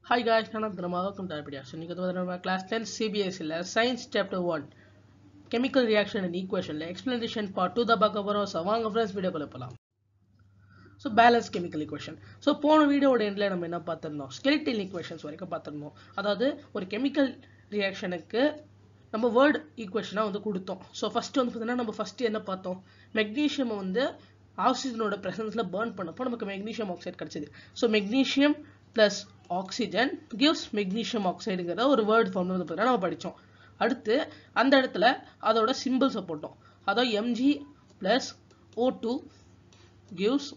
Hi guys, நான் திரும்ப welcome to Arpedia. So, இன்னைக்கு வந்து நம்ம class 10 CBSE science chapter 1 chemical reaction and equation explanation part 2 தான் பார்க்க போறோம் so வாங்க friends வீடியோ போலாம் so balance chemical equation so போன வீடியோட எண்டில் நம்ம என்ன பார்த்துருந்தோம் ஸ்கெலிட்டல் ஈக்குவேஷன்ஸ் வரைக்கும் பார்த்துருந்தோம் அதாவது ஒரு கெமிக்கல் ரியாக்ஷனுக்கு நம்ம வேர்ட் ஈக்குவேஷனாக வந்து கொடுத்தோம் ஸோ ஃபர்ஸ்ட் வந்து பார்த்தீங்கன்னா நம்ம ஃபர்ஸ்ட் என்ன பார்த்தோம் மெக்னீஷியம் வந்து ஆக்சிஜனோட ப்ரெசன்ஸில் பேர்ன் பண்ணப்போ நமக்கு மெக்னீஷியம் ஆக்சைடு கிடைச்சது so magnesium plus oxygen gives magnesium ஆக்சைடுங்கிற ஒரு வேர்ட் ஃபார்ம் வந்து பார்த்தீங்கன்னா நம்ம படித்தோம் அடுத்து அந்த இடத்துல அதோட சிம்பிள்ஸை போட்டோம் அதாவது Mg plus O two gives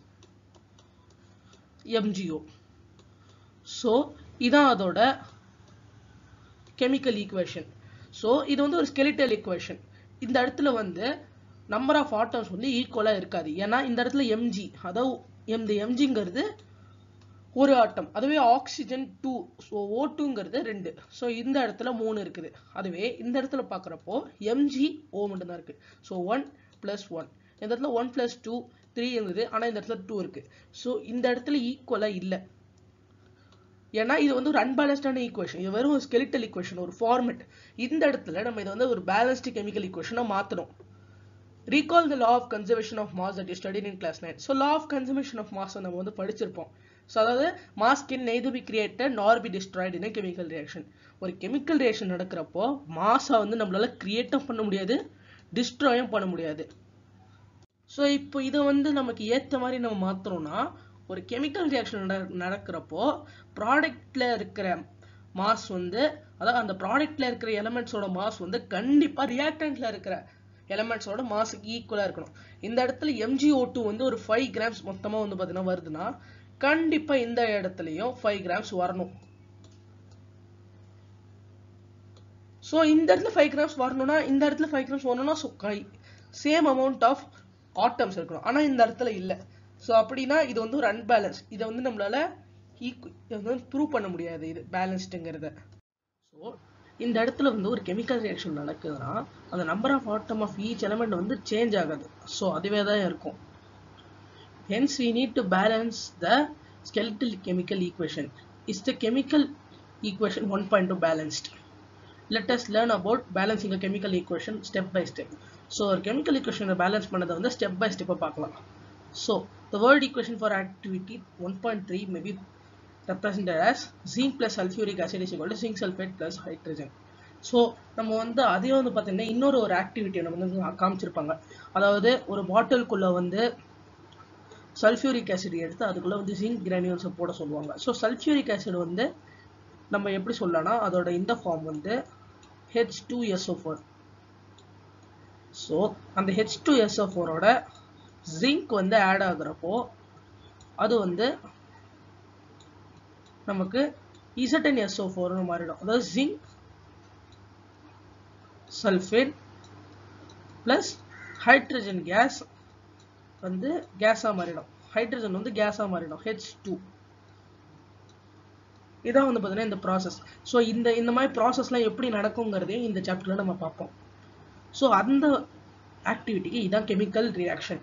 MgO so இதான் அதோட கெமிக்கல் ஈக்குவேஷன் ஸோ இது வந்து ஒரு ஸ்கெலிட்டல் ஈக்குவேஷன் இந்த இடத்துல வந்து நம்பர் ஆஃப் ஆட்டம்ஸ் வந்து ஈக்குவலாக இருக்காது ஏன்னா இந்த இடத்துல எம்ஜி அதாவது இந்த எம்ஜிங்கிறது ஒரு ஆட்டம் அதுவே ஆக்சிஜன் டூ ஸோ ஓ டூங்கிறது ரெண்டு ஸோ இந்த இடத்துல மூணு இருக்குது அதுவே இந்த இடத்துல பார்க்குறப்போ எம்ஜி ஓ மட்டும்தான் இருக்குது ஸோ ஒன் ப்ளஸ் ஒன் இந்த இடத்துல ஒன் ப்ளஸ் டூ த்ரீ இருந்தது ஆனால் இந்த இடத்துல டூ இருக்குது ஸோ இந்த இடத்துல ஈக்குவலாக இல்லை ஏன்னா இது வந்து ஒரு அன்பேலன்ஸ்டான ஈக்குவேஷன் இது வெறும் ஒரு ஸ்கெலிட்டல் ஈக்குவேஷன் ஒரு ஃபார்மெட் இந்த இடத்துல நம்ம இதை வந்து ஒரு பேலன்ஸ்டு கெமிக்கல் ஈக்குவேஷனாக மாற்றணும் recall the law of conservation of mass that is studied in class nine so law of conservation of mass நம்ம வந்து படிச்சிருப்போம் ஸோ அதாவது mass can neither be created nor be destroyed in chemical reaction ஒரு chemical reaction நடக்கிறப்போ மாஸை வந்து நம்மளால கிரியேட்டும் பண்ண முடியாது டிஸ்ட்ராயும் பண்ண முடியாது ஸோ இப்போ இதை வந்து நமக்கு ஏற்ற மாதிரி நம்ம மாற்றணும்னா ஒரு கெமிக்கல் ரியாக்ஷன் நட நடக்கிறப்போ ப்ராடக்ட்ல இருக்கிற மாஸ் வந்து அதாவது அந்த ப்ராடக்ட்ல இருக்கிற எலமெண்ட்ஸோட மாஸ் வந்து கண்டிப்பாக ரியாக்டன்ட்ல இருக்கிற எலமெண்ட்ஸோட மாஸுக்கு ஈக்குவலாக இருக்கணும் இந்த இடத்துல எம்ஜிஓ டூ வந்து ஒரு ஃபைவ் கிராம்ஸ் மொத்தமாக வந்து பார்த்தீங்கன்னா வருதுன்னா கண்டிப்பாக இந்த இடத்துலையும் ஃபைவ் கிராம்ஸ் வரணும் ஸோ இந்த இடத்துல ஃபைவ் கிராம்ஸ் வரணும்னா இந்த இடத்துல ஃபைவ் கிராம்ஸ் வரணும்னா so same amount of atoms இருக்கணும் ஆனால் இந்த இடத்துல இல்லை ஸோ அப்படின்னா இது வந்து ஒரு அன்பேலன்ஸ் இதை வந்து நம்மளால ஈக்கு ப்ரூவ் பண்ண முடியாது இது பேலன்ஸ்டுங்கிறத ஸோ இந்த இடத்துல வந்து ஒரு கெமிக்கல் ரியாக்ஷன் நடக்குதுன்னா அந்த number of atom of each element வந்து சேஞ்ச் ஆகாது ஸோ அதுவே தான் இருக்கும் hence we need to balance the skeletal chemical equation is the chemical equation one point two balanced let us learn about balancing a chemical equation step by step so ஒரு chemical ஈக்குவேஷனை balance பண்ணதை வந்து step by ஸ்டெப்பாக பார்க்கலாம் so the world equation for activity one point three may be represented as zinc plus sulphuric acid is equal to zinc sulphate plus hydrogen so நம்ம வந்து அதையும் வந்து பார்த்தீங்கன்னா இன்னொரு ஒரு ஆக்டிவிட்டியை நம்ம வந்து காமிச்சிருப்பாங்க அதாவது ஒரு பாட்டிலுக்குள்ளே வந்து சல்ஃபியூரிக் ஆசிட் எடுத்து அதுக்குள்ளே வந்து ஜிங்க் கிரானியூல்ஸை போட சொல்லுவாங்க ஸோ சல்ஃபியூரிக் ஆசிட் வந்து நம்ம எப்படி சொல்லலாம்னா அதோட இந்த ஃபார்ம் வந்து H two S O four so அந்த ஹெச் டூ எஸ்ஓ ஃபோரோட ஜிங்க் வந்து ஆட் ஆகுறப்போ அது வந்து நமக்கு இசட்டன் எஸ்ஓ ஃபோர்னு மாறிடும் அதாவது zinc sulphate plus hydrogen gas வந்து கேஸாக மாறிடும் ஹைட்ரஜன் வந்து கேஸாக மாறிடும் ஹெச் டூ இதான் வந்து பார்த்தீங்கன்னா இந்த ப்ராசஸ் ஸோ இந்த இந்த மாதிரி ப்ராசஸ்லாம் எப்படி நடக்குங்கிறதையும் இந்த சாப்டரில் நம்ம பார்ப்போம் ஸோ அந்த ஆக்டிவிட்டிக்கு இதான் chemical reaction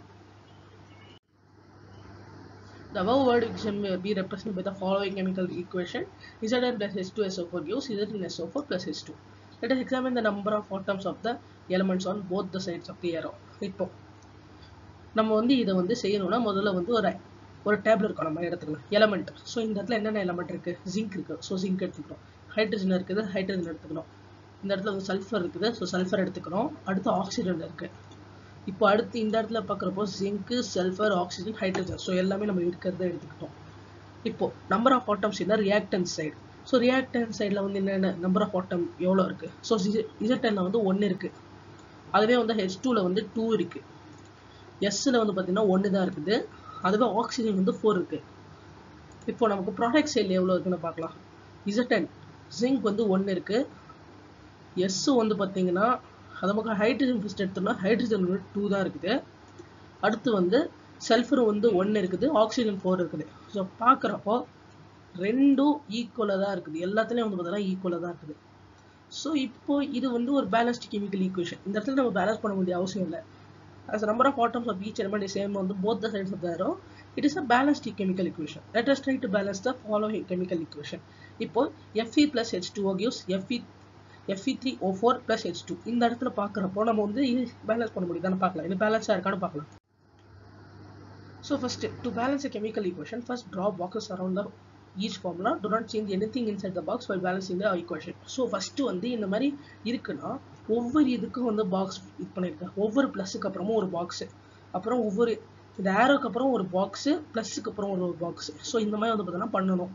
The above word can be represented by the following chemical equation Zn plus H2SO4 gives Zn plus H2. Let us examine the number of atoms of the elements on both the sides of the arrow. இப்போ நம்ம வந்து இதை வந்து செய்யணும்னா முதல்ல வந்து ஒரு ஒரு டேபிள் இருக்கும் நம்ம எடுத்துக்கலாம் எலமெண்ட் ஸோ இந்த இடத்துல என்னென்ன எலமெண்ட் இருக்கு ஜிங்க் இருக்கு ஸோ ஜிங்க் எடுத்துக்கிறோம் ஹைட்ரஜன் இருக்குது ஹைட்ரஜன் எடுத்துக்கணும் இந்த இடத்துல வந்து சல்ஃபர் இருக்குது ஸோ சல்ஃபர் எடுத்துக்கிறோம் அடுத்து ஆக்சிஜன் இருக்கு இப்போ அடுத்து இந்த இடத்துல பார்க்குறப்போ zinc sulphur oxygen hydrogen so எல்லாமே நம்ம இருக்கிறத எடுத்துக்கிட்டோம் இப்போ நம்பர் ஆஃப் ஆட்டம்ஸ் இந்த ரியாக்டன்ஸ் சைடு ஸோ ரியாக்டன்ஸ் சைடில் வந்து என்னென்ன நம்பர் ஆஃப் ஆட்டம் எவ்வளோ இருக்கு ஸோ இசட்டனில் வந்து ஒன்று இருக்கு அதுவே வந்து ஹெச் டூவில் வந்து டூ இருக்கு எஸ்ஸில் வந்து பார்த்தீங்கன்னா ஒன்று தான் இருக்குது அதுவே ஆக்சிஜன் வந்து ஃபோர் இருக்கு இப்போ நமக்கு ப்ராடக்ட் சைடில் எவ்வளோ இருக்குன்னு பார்க்கலாம் இசட்டன் ஜிங்க் வந்து ஒன்று இருக்கு எஸ் வந்து பார்த்தீங்கன்னா அது நமக்கு ஹைட்ரஜன் ஃபஸ்ட் எடுத்தோம்னா ஹைட்ரஜன் வந்து டூ தான் இருக்குது அடுத்து வந்து சல்ஃபர் வந்து ஒன்று இருக்குது ஆக்சிஜன் ஃபோர் இருக்குது ஸோ பார்க்குறப்போ ரெண்டும் ஈக்குவலாக தான் இருக்குது எல்லாத்துலேயும் வந்து பார்த்தீங்கன்னா ஈக்குவலாக தான் இருக்குது ஸோ இப்போ இது வந்து ஒரு பேலன்ஸ்ட் கெமிக்கல் ஈக்குவேஷன் இந்த இடத்துல நம்ம பேலன்ஸ் பண்ண வேண்டிய அவசியம் இல்லை as the number of atoms of each element is same on the, both the sides of the arrow, it is a balanced chemical equation. Let us try to balance the following chemical equation. இப்போ Fe plus H2O gives Fe Fe3O4 plus H2 இந்த இடத்துல பார்க்குறப்போ நம்ம வந்து இது balance பண்ண முடியுதான்னு பார்க்கலாம் இது பேலன்ஸாக இருக்கான்னு பார்க்கலாம் So first, to balance a chemical equation, first draw boxes around the each formula. Do not change anything inside the box while balancing the equation. So first வந்து இந்த மாதிரி இருக்குன்னா ஒவ்வொரு இதுக்கும் வந்து பாக்ஸ் இது பண்ணியிருக்கேன் ஒவ்வொரு ப்ளஸுக்கு அப்புறமும் ஒரு பாக்ஸ் அப்புறம் ஒவ்வொரு இந்த ஏரோக்கு அப்புறம் ஒரு பாக்ஸ் ப்ளஸுக்கு அப்புறம் ஒரு பாக்ஸ் ஸோ இந்த மாதிரி வந்து பார்த்தீங்கன்னா பண்ணணும்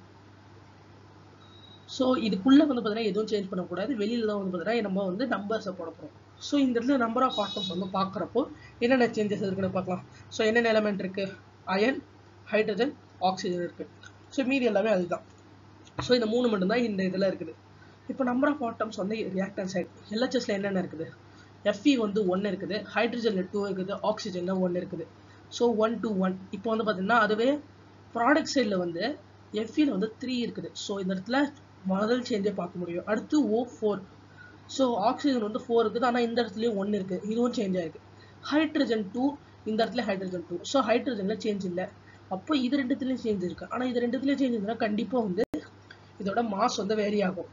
ஸோ இதுக்குள்ள வந்து பார்த்தீங்கன்னா எதுவும் சேஞ்ச் பண்ணக்கூடாது வெளியில தான் வந்து பார்த்தீங்கன்னா நம்ம வந்து நம்பர்ஸை போட போகிறோம் ஸோ இந்த இடத்துல நம்பர் ஆஃப் ஆட்டம்ஸ் வந்து பார்க்குறப்போ என்னென்ன சேஞ்சஸ் இருக்குன்னு பார்க்கலாம் ஸோ என்னென்ன எலமெண்ட் இருக்கு அயன் ஹைட்ரஜன் ஆக்சிஜன் இருக்கு ஸோ மீதி எல்லாமே அதுதான் ஸோ இந்த மூணு மட்டும்தான் இந்த இதில் இருக்குது இப்போ நம்பர் ஆஃப் ஆட்டம்ஸ் வந்து ரியாக்டன் சைட் எல்ஹெச்எஸ்ல என்னென்ன இருக்குது எஃப்இ வந்து ஒன்று இருக்குது ஹைட்ரஜனில் டூ இருக்குது ஆக்சிஜனில் ஒன்று இருக்குது ஸோ ஒன் டூ ஒன் இப்போ வந்து பார்த்தீங்கன்னா அதுவே ப்ராடக்ட் சைடில் வந்து எஃப்இல வந்து த்ரீ இருக்குது ஸோ இந்த இடத்துல முதல் சேஞ்சே பார்க்க முடியும் அடுத்து ஓ ஃபோர் ஸோ ஆக்சிஜன் வந்து ஃபோர் இருக்குது ஆனால் இந்த இடத்துலயும் ஒன்று இருக்குது இதுவும் சேஞ்ச் ஆயிருக்கு ஹைட்ரஜன் டூ இந்த இடத்துல ஹைட்ரஜன் டூ ஸோ ஹைட்ரஜனில் சேஞ்ச் இல்லை அப்போ இது ரெண்டுத்துலேயும் சேஞ்ச் இருக்கு ஆனால் இது ரெண்டுத்துலேயும் சேஞ்ச் இருந்ததுன்னா கண்டிப்பாக வந்து இதோட மாஸ் வந்து வேரி ஆகும்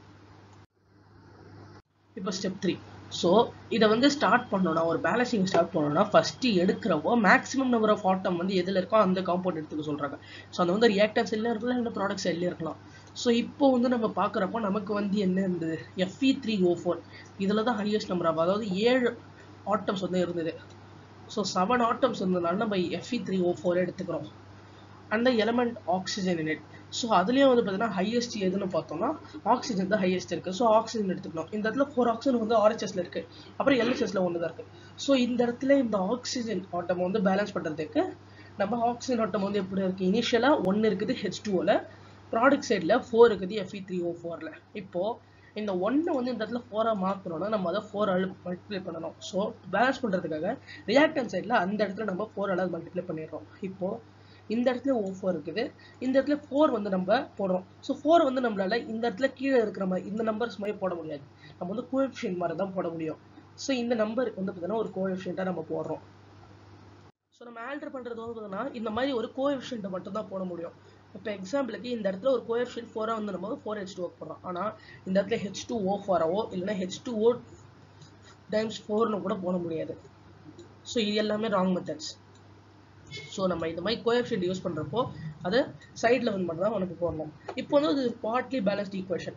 இப்போ ஸ்டெப் த்ரீ ஸோ இதை வந்து ஸ்டார்ட் பண்ணோம்னா ஒரு பேலன்சிங் ஸ்டார்ட் பண்ணோம்னா ஃபர்ஸ்ட் எடுக்கிறப்போ மேக்ஸிமம் நம்பர் ஆஃப் ஆட்டம் வந்து எதில் இருக்கோ அந்த காம்பவுண்ட் எடுத்துக்க சொல்கிறாங்க ஸோ அது வந்து ரியாக்டர் செல்லில் இருக்கலாம் இல்லை ப்ராடக்ட் செல்லில் இருக்கலாம் ஸோ இப்போ வந்து நம்ம பார்க்குறப்போ நமக்கு வந்து என்ன இருந்தது எஃப்இ த்ரீ ஓ ஃபோர் இதில் தான் ஹையஸ்ட் நம்பர் ஆகும் அதாவது ஏழு ஆட்டம்ஸ் வந்து இருந்தது ஸோ செவன் ஆட்டம்ஸ் இருந்ததுனால நம்ம எஃப்இ த்ரீ ஓ ஃபோர் எடுத்துக்கிறோம் அந்த element oxygen in it so அதுலேயும் வந்து பார்த்தீங்கன்னா ஹையஸ்ட் எதுன்னு பார்த்தோம்னா ஆக்சிஜன் தான் ஹையஸ்ட் இருக்குது ஸோ ஆக்சிஜன் எடுத்துக்கணும் இந்த இடத்துல ஃபோர் ஆக்சிஜன் வந்து ஆர்ஹெச்எஸ்ல இருக்குது அப்புறம் எல்ஹெச்எஸ்ல ஒன்று தான் இருக்குது ஸோ இந்த இடத்துல இந்த ஆக்சிஜன் ஆட்டம் வந்து பேலன்ஸ் பண்ணுறதுக்கு நம்ம ஆக்சிஜன் ஆட்டம் வந்து எப்படி இருக்குது இனிஷியலாக ஒன்று இருக்குது ஹெச் டூவில் ப்ராடக்ட் சைடில் ஃபோர் இருக்குது எஃப்இ த்ரீ ஓ ஃபோரில் இப்போது இந்த ஒன்னை வந்து இந்த இடத்துல ஃபோராக மாற்றணும்னா நம்ம அதை ஃபோர் ஆல் மல்டிப்ளை பண்ணணும் ஸோ பேலன்ஸ் பண்ணுறதுக்காக ரியாக்டன் சைடில் அந்த இடத்துல நம்ம ஃபோர் ஆல் மல்டிப்ளை பண்ணிடுறோம் இப்போது இந்த இடத்துல ஓ ஃபோர் இருக்குது இந்த இடத்துல ஃபோர் வந்து நம்ம போடுறோம் ஸோ ஃபோர் வந்து நம்மளால இந்த இடத்துல கீழே இருக்கிற மாதிரி இந்த நம்பர்ஸ் மாதிரி போட முடியாது நம்ம வந்து கோஎஃபிஷியன்ட் மாதிரி தான் போட முடியும் ஸோ இந்த நம்பர் வந்து பார்த்தீங்கன்னா ஒரு கோஎஃபிஷியண்ட்டாக நம்ம போடுறோம் ஸோ நம்ம ஆல்டர் பண்ணுறது வந்து பார்த்தீங்கன்னா இந்த மாதிரி ஒரு கோஎஃபிஷியண்ட்டை மட்டும் தான் போட முடியும் இப்போ எக்ஸாம்பிளுக்கு இந்த இடத்துல ஒரு கோஎஃபிஷியன்ட் ஃபோராக வந்து நம்ம ஃபோர் ஹெச் டூ ஒர்க் பண்ணுறோம் ஆனால் இந்த இடத்துல ஹெச் டூ ஓ ஃபோராவோ இல்லைன்னா ஹெச் டூ ஓ டைம்ஸ் ஃபோர்னு கூட போட முடியாது ஸோ இது எல்லாமே ராங் மெத்தட்ஸ் ஸோ நம்ம இந்த மாதிரி கோஎஃபிஷியன்ட் யூஸ் பண்ணுறப்போ அதை சைடில் வந்து மட்டும் தான் நமக்கு போடணும் இப்போ வந்து இது பார்ட்லி பேலன்ஸ்ட் ஈக்குவேஷன்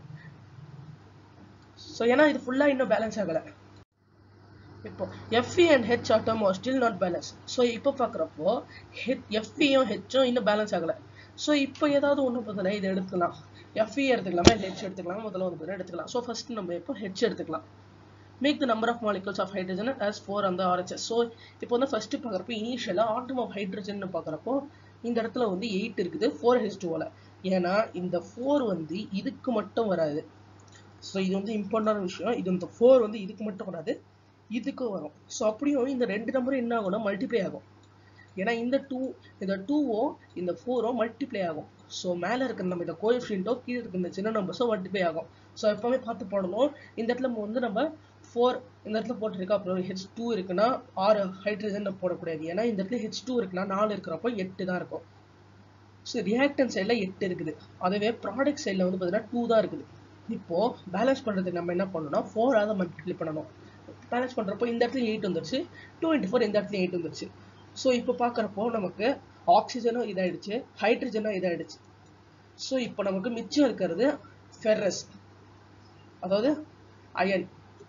ஸோ ஏன்னா இது ஃபுல்லாக இன்னும் பேலன்ஸ் ஆகலை இப்போ FE and H atom are still not balance so இப்போ பார்க்குறப்போ ஹெச் எஃப்இயும் ஹெச்சும் இன்னும் பேலன்ஸ் ஆகலை ஸோ இப்போ ஏதாவது ஒன்று பார்த்தீங்கன்னா இதை எடுத்துக்கலாம் எஃப்இ எடுத்துக்கலாமா ஹெச் எடுத்துக்கலாம் முதல்ல வந்து பார்த்தீங்கன்னா எடுத்துக்கலாம் ஸோ ஃபர்ஸ்ட் நம்ம இப்போ ஹெச் எடுத்துக்கலாம் make the number of molecules of hydrogen as four அந்த ஆர்ஹெச்எஸ் ஸோ இப்போ வந்து ஃபர்ஸ்ட் பார்க்குறப்போ இனிஷியலாக ஆட்டம் ஆஃப் ஹைட்ரஜன் பார்க்குறப்போ இந்த இடத்துல வந்து எயிட் இருக்குது ஃபோர் ஹெச் டூவில் ஏன்னா இந்த ஃபோர் வந்து இதுக்கு மட்டும் வராது ஸோ இது வந்து இம்பார்ட்டன்டான விஷயம் இது இந்த ஃபோர் வந்து இதுக்கு மட்டும் வராது இதுக்கும் வரும் ஸோ அப்படியும் இந்த ரெண்டு நம்பரும் என்ன ஆகும்னா மல்டிப்ளை ஆகும் ஏன்னா இந்த டூ இந்த டூவோ இந்த ஃபோரோ மல்டிப்ளை ஆகும் ஸோ மேலே இருக்கிற நம்ம இந்த கோஎஃபிஷியன்ட்டோ கீழே இருக்கிற இந்த சின்ன நம்பர்ஸோ மல்டிப்ளை ஆகும் ஸோ எப்பவுமே பார்த்து போடணும் இந்த இடத்துல நம்ம வந்து நம்ம ஃபோர் இந்த இடத்துல போட்டிருக்கா அப்புறம் ஹெச் டூ இருக்குன்னா ஆறு ஹைட்ரஜன் போடக்கூடாது ஏன்னா இந்த இடத்துல ஹெச் டூ இருக்குன்னா நாலு இருக்கிறப்போ எட்டு தான் இருக்கும் ஸோ ரியாக்டன் சைடில் எட்டு இருக்குது அதுவே ப்ராடக்ட் சைடில் வந்து பார்த்தீங்கன்னா டூ தான் இருக்குது இப்போ பேலன்ஸ் பண்ணுறதுக்கு நம்ம என்ன பண்ணணும்னா ஃபோர் அதை மல்டிப்ளை பண்ணணும் பேலன்ஸ் பண்ணுறப்போ இந்த இடத்துல எயிட் வந்துருச்சு டூ இன்ட்டு ஃபோர் இந்த இடத்துல எயிட் வந்துருச்சு ஸோ இப்போ பார்க்குறப்போ நமக்கு ஆக்சிஜனும் இதாயிடுச்சு ஹைட்ரஜனும் இதாயிடுச்சு ஸோ இப்போ நமக்கு மிச்சம் இருக்கிறது ஃபெர்ரஸ் அதாவது அயன்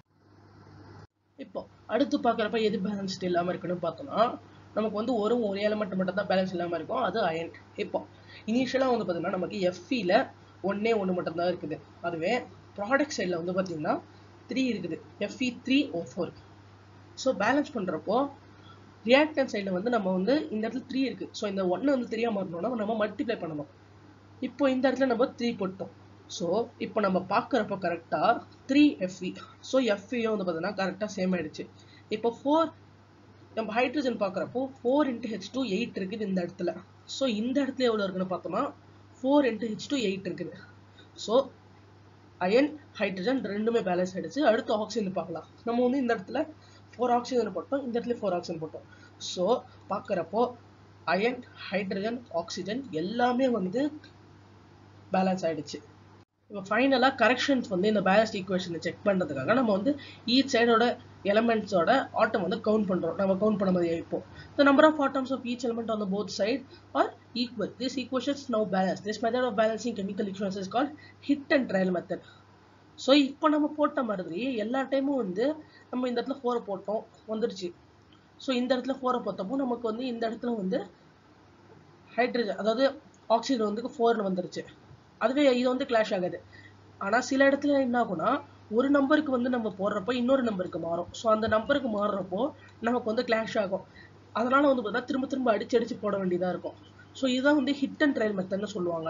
இப்போ அடுத்து பார்க்குறப்ப எது பேலன்ஸ்ட் இல்லாமல் இருக்குன்னு பார்த்தோம்னா நமக்கு வந்து ஒரு ஒரு எலமெண்ட் மட்டும் தான் பேலன்ஸ் இல்லாமல் இருக்கும் அது அயன் இப்போ இனிஷியலாக வந்து பார்த்தீங்கன்னா நமக்கு எஃப்இல ஒன்னே ஒன்று மட்டும் தான் இருக்குது அதுவே ப்ராடக்ட் சைடில் வந்து பார்த்தீங்கன்னா த்ரீ இருக்குது FE three O four so balance பண்ணுறப்போ ரியாக்டன் சைடில் வந்து நம்ம வந்து இந்த இடத்துல த்ரீ இருக்குது ஸோ இந்த ஒன்று வந்து தெரியாமல் இருந்தோம்னா நம்ம மல்டிப்ளை பண்ணணும் இப்போ இந்த இடத்துல நம்ம த்ரீ போட்டோம் ஸோ இப்போ நம்ம பார்க்குறப்போ கரெக்டாக த்ரீ எஃப்இ ஸோ எஃப்இயும் வந்து பார்த்தீங்கன்னா கரெக்டாக சேம் ஆயிடுச்சு இப்போ ஃபோர் நம்ம ஹைட்ரஜன் பார்க்குறப்போ four into H two eight இருக்குது இந்த இடத்துல ஸோ இந்த இடத்துல எவ்வளோ இருக்குன்னு பார்த்தோம்னா four into H two eight இருக்குது ஸோ அயன் ஹைட்ரஜன் ரெண்டுமே பேலன்ஸ் ஆயிடுச்சு அடுத்து ஆக்சிஜன் பார்க்கலாம் நம்ம வந்து இந்த இடத்துல ஃபோர் ஆக்சிஜன் போட்டோம் இந்த இடத்துல ஃபோர் ஆக்சிஜன் போட்டோம் ஸோ பார்க்குறப்போ அயன் ஹைட்ரஜன் ஆக்சிஜன் எல்லாமே வந்து பேலன்ஸ் ஆயிடுச்சு இப்போ ஃபைனலாக கரெக்ஷன்ஸ் வந்து இந்த பேலன்ஸ்ட் ஈக்குவேஷனை செக் பண்ணுறதுக்காக நம்ம வந்து ஈச் சைடோட எலமெண்ட்ஸோட ஆட்டம் வந்து கவுண்ட் பண்ணுறோம் நம்ம கவுண்ட் பண்ண மாதிரி இப்போ the number of atoms of each element on the both side are equal this equations now balance this method of balancing chemical equations is called hit and trial method so இப்போ நம்ம போட்ட மாதிரி எல்லா டைமும் வந்து நம்ம இந்த இடத்துல ஃபோரை போட்டோம் வந்துருச்சு ஸோ இந்த இடத்துல ஃபோரை போட்டப்போ நமக்கு வந்து இந்த இடத்துல வந்து ஹைட்ரஜன் அதாவது ஆக்சிஜன் வந்து ஃபோர்னு வந்துருச்சு அதுவே இது வந்து கிளாஷ் ஆகாது ஆனால் சில இடத்துல என்ன ஆகும்னா ஒரு நம்பருக்கு வந்து நம்ம போடுறப்போ இன்னொரு நம்பருக்கு மாறும் ஸோ அந்த நம்பருக்கு மாறுறப்போ நமக்கு வந்து கிளாஷ் ஆகும் அதனால வந்து பார்த்தா திரும்ப திரும்ப அடிச்சு அடிச்சு போட வேண்டியதாக இருக்கும் ஸோ இதுதான் வந்து ஹிட் அண்ட் ட்ரையல் மெத்தட்னு சொல்லுவாங்க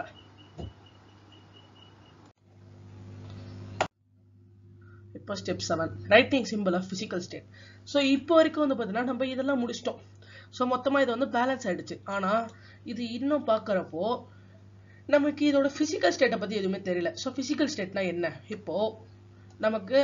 இப்போ step seven writing simple of physical state so இப்போ வரைக்கும் வந்து பார்த்தீங்கன்னா நம்ம இதெல்லாம் முடிச்சிட்டோம் ஸோ மொத்தமாக இது வந்து பேலன்ஸ் ஆயிடுச்சு ஆனால் இது இன்னும் பார்க்குறப்போ நமக்கு இதோட ஃபிசிக்கல் ஸ்டேட்டை பற்றி எதுவுமே தெரியல ஸோ ஃபிசிக்கல் ஸ்டேட்னா என்ன இப்போ நமக்கு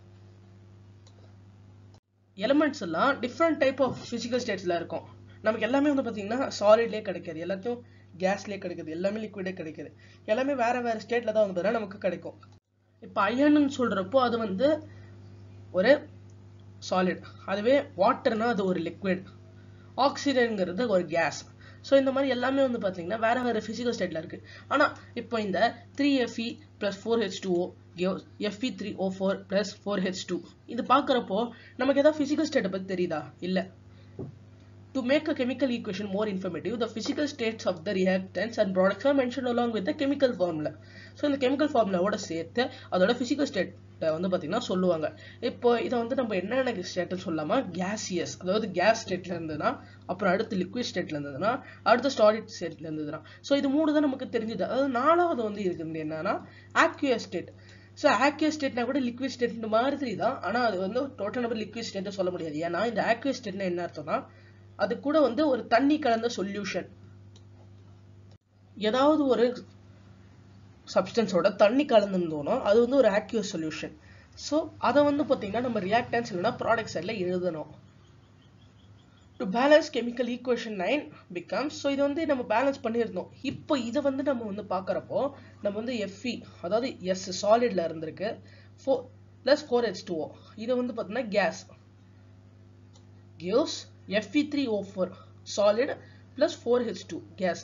எலமெண்ட்ஸ் எல்லாம் டிஃப்ரெண்ட் டைப் ஆஃப் ஃபிசிக்கல் ஸ்டேட்ஸில் இருக்கும் நமக்கு எல்லாமே வந்து பார்த்தீங்கன்னா சாலிட்லேயே கிடைக்காது எல்லாத்தையும் கேஸ்லேயே கிடைக்குது எல்லாமே லிக்விடே கிடைக்குது எல்லாமே வேற வேற ஸ்டேட்டில் தான் வந்து பார்த்தீங்கன்னா நமக்கு கிடைக்கும் இப்போ அயன்னு சொல்கிறப்போ அது வந்து ஒரு சாலிட் அதுவே வாட்டர்னா அது ஒரு லிக்விட் ஆக்சிஜன்ங்கிறது ஒரு கேஸ் ஸோ இந்த மாதிரி எல்லாமே வந்து பார்த்தீங்கன்னா வேற வேற ஃபிசிக்கல் ஸ்டேட்ல இருக்கு ஆனால் இப்போ இந்த three FE plus four H two O FE three O four plus four H two இது பார்க்குறப்போ நமக்கு ஏதாவது ஃபிசிக்கல் ஸ்டேட்டை பற்றி தெரியுதா இல்லை To make a chemical equation more informative, the physical states of the reactants and products are mentioned along with the chemical formula. So இந்த chemical ஃபார்முலாவோட சேர்த்து அதோட ஃபிசிக்கல் ஸ்டேட்டை வந்து பார்த்தீங்கன்னா சொல்லுவாங்க இப்போ இதை வந்து நம்ம என்னென்ன ஸ்டேட்னு சொல்லாமா கேசியஸ் அதாவது கேஸ் ஸ்டேட்ல இருந்ததுன்னா அப்புறம் அடுத்து லிக்விட் ஸ்டேட்ல இருந்ததுன்னா அடுத்து ஸ்டாலிட் ஸ்டேட்ல இருந்ததுன்னா ஸோ இது மூணு தான் நமக்கு தெரிஞ்சது அதாவது நாலாவது வந்து இருக்குது என்னன்னா ஆக்யூஎஸ் ஸ்டேட் ஸோ ஆக்யூஎஸ் ஸ்டேட்னா கூட லிக்விட் ஸ்டேட் மாதிரி தான் ஆனால் அது வந்து டோட்டல் நம்பர் லிக்விட் ஸ்டேட் சொல்ல முடியாது ஏன்னா இந்த ஆக்யூஎஸ் ஸ்டேட்னா என்ன அர்த்தம்னா அது கூட வந்து ஒரு தண்ணி கலந்த சொல்யூஷன் ஏதாவது ஒரு சப்ஸ்டன்ஸோட தண்ணி கலந்துருந்தோம்னா அது வந்து ஒரு ஆக்யூஸ் சொல்யூஷன் ஸோ அதை வந்து பார்த்தீங்கன்னா நம்ம ரியாக்டன்ஸ் இல்லைன்னா ப்ராடக்ட் சைடில் எழுதணும் to balance chemical equation nine becomes so இதை வந்து நம்ம பேலன்ஸ் பண்ணியிருந்தோம் இப்போ இதை வந்து நம்ம வந்து பார்க்குறப்போ நம்ம வந்து எஃப்இ அதாவது எஸ் சாலிட்ல இருந்திருக்கு four plus four H two இதை வந்து பார்த்தீங்கன்னா gas gives Fe3O4 solid plus 4H2 gas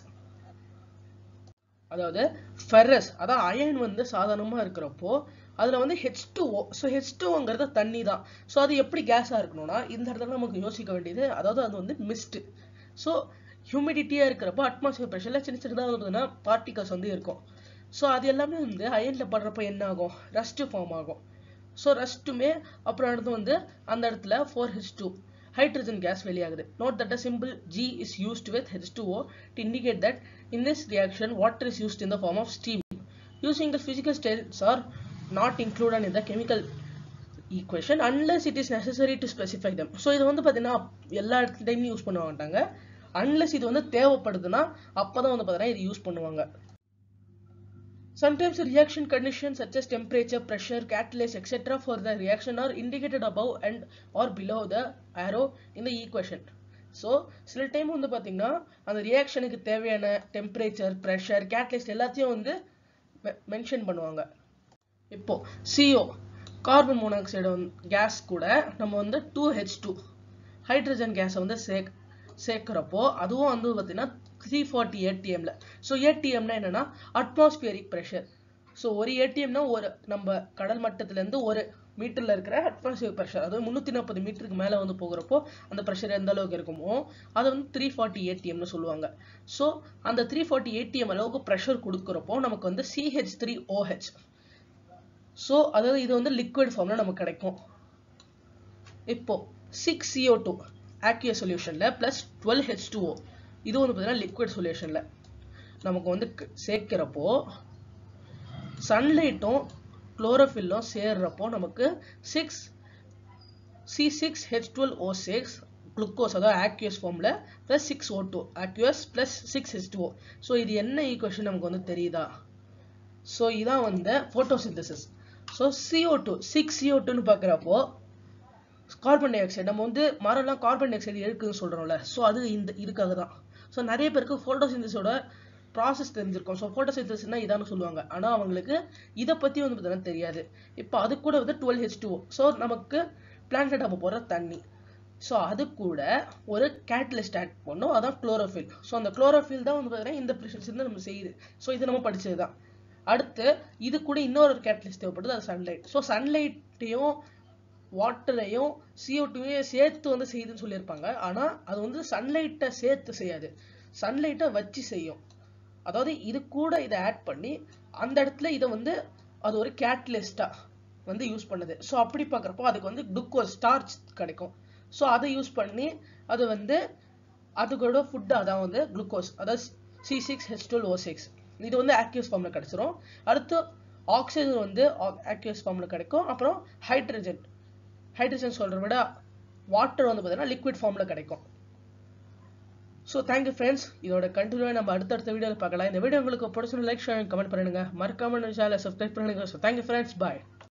அதாவது ஃபெரஸ் அதாவது அயன் வந்து சாதாரணமா இருக்கிறப்போ அதுல வந்து ஹெச் டூஓ ஸோ ஹெச் டூங்கிறது தண்ணி தான் ஸோ அது எப்படி கேஸா இருக்கணும்னா இந்த இடத்துல நமக்கு யோசிக்க வேண்டியது அதாவது அது வந்து மிஸ்ட் ஸோ ஹியூமிடிட்டியா இருக்கிறப்போ அட்மாஸ்பியர் ப்ரெஷர்ல சின்ன சின்னதாக வந்து பார்ட்டிகல்ஸ் வந்து இருக்கும் ஸோ அது எல்லாமே வந்து அயன்ல படுறப்ப என்ன ஆகும் ரஸ்ட் ஃபார்ம் ஆகும் ஸோ ரஸ்ட்டுமே அப்புறம் அடுத்து வந்து அந்த இடத்துல four H two hydrogen gas வெளியாகுது note that a symbol G is used with H2O to indicate that in this reaction water is used in the form of steam using the physical states are not included in the chemical equation unless it is necessary to specify them so இது வந்து பாத்தீங்கன்னா எல்லா டைம்லயும் use பண்ண மாட்டாங்க unless இது வந்து தேவைப்படுதுன்னா அப்பதான் வந்து பாத்தீங்கன்னா இது யூஸ் பண்ணுவாங்க Sometimes the reaction conditions such as temperature, pressure, catalyst, etc. for the reaction are indicated above and or below the arrow in the equation. So சில டைம் வந்து பார்த்தீங்கன்னா அந்த ரியாக்ஷனுக்கு தேவையான டெம்பரேச்சர் ப்ரெஷர் கேட்டலிஸ்ட் எல்லாத்தையும் வந்து மென்ஷன் பண்ணுவாங்க இப்போ CO கார்பன் மோனாக்சைடு கேஸ் கூட நம்ம வந்து டூ ஹெச் டூ ஹைட்ரஜன் கேஸை வந்து சேக் சேர்க்குறப்போ அதுவும் வந்து பார்த்தீங்கன்னா த்ரீ ஃபார்ட்டி ஏடிஎம்ல ஸோ ஏடிஎம்னா என்னன்னா அட்மாஸ்பியரிக் ப்ரெஷர் ஸோ ஒரு ஏடிஎம்னா ஒரு நம்ம கடல் மட்டத்திலேருந்து ஒரு மீட்டர்ல இருக்கிற அட்மாஸ்பியர் ப்ரெஷர் அதாவது முந்நூற்றி நாற்பது மீட்டருக்கு மேலே வந்து போகிறப்போ அந்த ப்ரெஷர் எந்த அளவுக்கு இருக்குமோ அதை வந்து த்ரீ ஃபார்ட்டி ஏடிஎம்னு சொல்லுவாங்க ஸோ அந்த த்ரீ ஃபார்ட்டி ஏடிஎம் அளவுக்கு ப்ரெஷர் கொடுக்குறப்போ நமக்கு வந்து சிஹெச் த்ரீ ஓஹெச் ஸோ அதாவது இது வந்து லிக்விட் ஃபார்ம்ல நமக்கு கிடைக்கும் இப்போ சிக்ஸ் சிஓ டூ ஆக்யூ சொல்யூஷன்ல plus twelve H two O இது வந்து பார்த்தீங்கன்னா லிக்விட் சொல்யூஷன்ல நமக்கு வந்து சேர்க்கிறப்போ சன்லைட்டும் குளோரோஃபில்லும் சேர்றப்போ நமக்கு six C six H twelve O six glucose அதாவது ஆக்யூஎஸ் ஃபார்மில் plus six O two aqueous plus six H two so இது என்ன ஈக்குவேஷன் நமக்கு வந்து தெரியுதா ஸோ இதான் வந்து photosynthesis so CO two six CO டூன்னு பார்க்குறப்போ கார்பன் டை ஆக்சைடு நம்ம வந்து மரம்லாம் கார்பன் டை ஆக்சைடு இருக்குன்னு சொல்கிறோம்ல ஸோ அது இந்த இதுக்காக தான் ஸோ நிறைய பேருக்கு ஃபோட்டோசிந்தஸோட ப்ராசஸ் தெரிஞ்சிருக்கும் ஸோ ஃபோட்டோசிந்தசிஸ்னா இதான்னு சொல்லுவாங்க ஆனால் அவங்களுக்கு இதை பற்றி வந்து பார்த்தீங்கன்னா தெரியாது இப்போ அது கூட வந்து டுவெல் ஹெச் டூ ஸோ நமக்கு பிளான்ட் நம்ம போடுற தண்ணி ஸோ அது கூட ஒரு கேட்டலிஸ்ட் ஆட் பண்ணோம் அதான் குளோரோஃபில் ஸோ அந்த குளோரோஃபில் தான் வந்து பார்த்தீங்கன்னா இந்த ப்ரிஷன்ஸ் வந்து நம்ம செய்யுது ஸோ இது நம்ம படிச்சது தான் அடுத்து இது கூட இன்னொரு கேட்டலிஸ்ட் தேவைப்படுது அது சன்லைட் ஸோ சன்லைட்டையும் வாட்டரையும் CO2 டூவையும் சேர்த்து வந்து செய்யுதுன்னு சொல்லியிருப்பாங்க ஆனால் அது வந்து சன்லைட்டை சேர்த்து செய்யாது சன்லைட்டை வச்சு செய்யும் அதாவது இது கூட இதை ஆட் பண்ணி அந்த இடத்துல இதை வந்து அது ஒரு கேட்டலிஸ்டா வந்து யூஸ் பண்ணுது ஸோ அப்படி பார்க்குறப்போ அதுக்கு வந்து குளுக்கோஸ் ஸ்டார்ச் கிடைக்கும் ஸோ அதை யூஸ் பண்ணி அது வந்து அதுக்கூட ஃபுட் அதான் வந்து குளுக்கோஸ் அதாவது C six H twelve O six இது வந்து ஆக்யூஸ் ஃபார்மில் கிடைச்சிரும் அடுத்து ஆக்சிஜன் வந்து ஆக்யூஸ் ஃபார்மில் கிடைக்கும் அப்புறம் ஹைட்ரஜன் ஹைட்ரஜன் சொல்கிறத விட வாட்டர் வந்து பார்த்தீங்கன்னா லிக்விட் ஃபார்மில் கிடைக்கும் ஸோ தேங்க்யூ ஃப்ரெண்ட்ஸ் இதோட கண்டினியூவாக நம்ம அடுத்தடுத்த வீடியோவில் பார்க்கலாம் இந்த வீடியோ உங்களுக்கு பிடிச்சிருந்த லைக் ஷேர் கமெண்ட் பண்ணுங்க மறக்காம சேனலை சப்ஸ்கிரைப் பண்ணுங்க ஸோ தேங்க்யூ ஃப்ரெண்ட்ஸ் பாய்